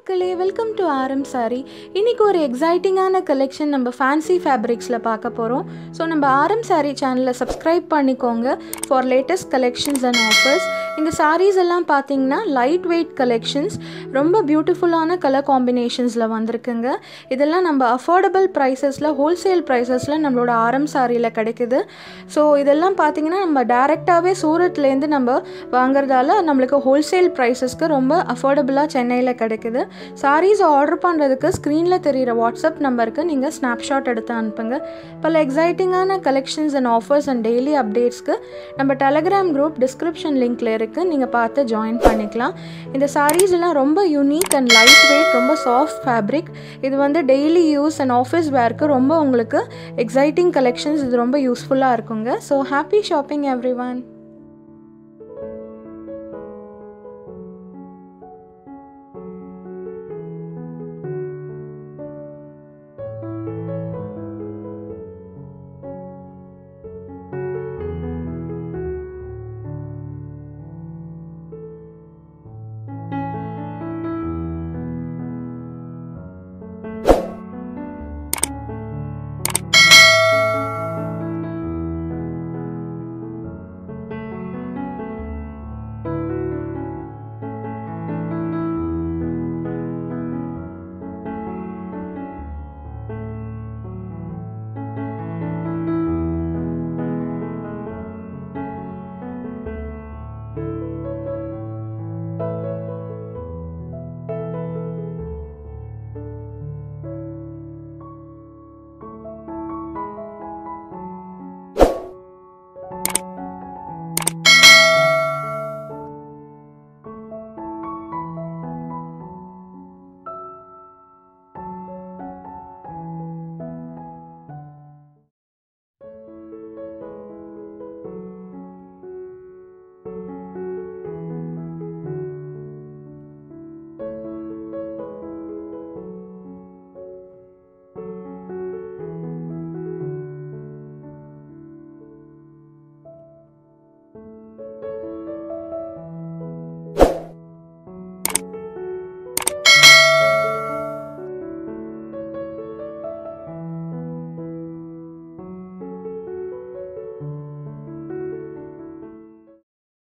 மக்களே welcome to ஆரம் sorry இன்னைக்கு ஒரு எக்ஸைட்டிங்கான கலெக்ஷன் நம்ம ஃபேன்சி ஃபேப்ரிக்ஸில் பார்க்க போகிறோம் ஸோ நம்ம ஆரம் சாரி சேனலை சப்ஸ்கிரைப் பண்ணிக்கோங்க for latest collections and offers இந்த சாரீஸ் எல்லாம் பார்த்தீங்கன்னா லைட் வெயிட் கலெக்ஷன்ஸ் ரொம்ப பியூட்டிஃபுல்லான கலர் காம்பினேஷன்ஸில் வந்திருக்குங்க இதெல்லாம் நம்ம அஃபோர்டபுள் ப்ரைஸஸில் ஹோல்சேல் ப்ரைஸஸில் நம்மளோட ஆரம் சாரியில் கிடைக்குது ஸோ இதெல்லாம் பார்த்தீங்கன்னா நம்ம டேரெக்டாகவே சூரத்லேருந்து நம்ம வாங்குறதால நம்மளுக்கு ஹோல்சேல் ப்ரைஸஸ்க்கு ரொம்ப அஃபோர்டபுளாக சென்னையில் கிடைக்குது சாரீஸ் ஆர்டர் பண்ணுறதுக்கு ஸ்க்ரீனில் தெரிகிற வாட்ஸ்அப் நம்பருக்கு நீங்கள் ஸ்னாப்ஷாட் எடுத்து அனுப்புங்க பல எக்ஸைட்டிங்கான collections and offers and daily அப்டேட்ஸ்க்கு நம்ம டெலகிராம் குரூப் டிஸ்கிரிப்ஷன் லிங்க்ல இருக்குது நீங்கள் பார்த்து ஜாயின் பண்ணிக்கலாம் இந்த சாரீஸ் எல்லாம் ரொம்ப யூனிக் அண்ட் லைட் வெயிட் ரொம்ப சாஃப்ட் ஃபேப்ரிக் இது வந்து டெய்லி யூஸ் அண்ட் ஆஃபீஸ் வேர்க்கு ரொம்ப உங்களுக்கு எக்ஸைட்டிங் கலெக்ஷன்ஸ் இது ரொம்ப யூஸ்ஃபுல்லாக இருக்குங்க so happy shopping every one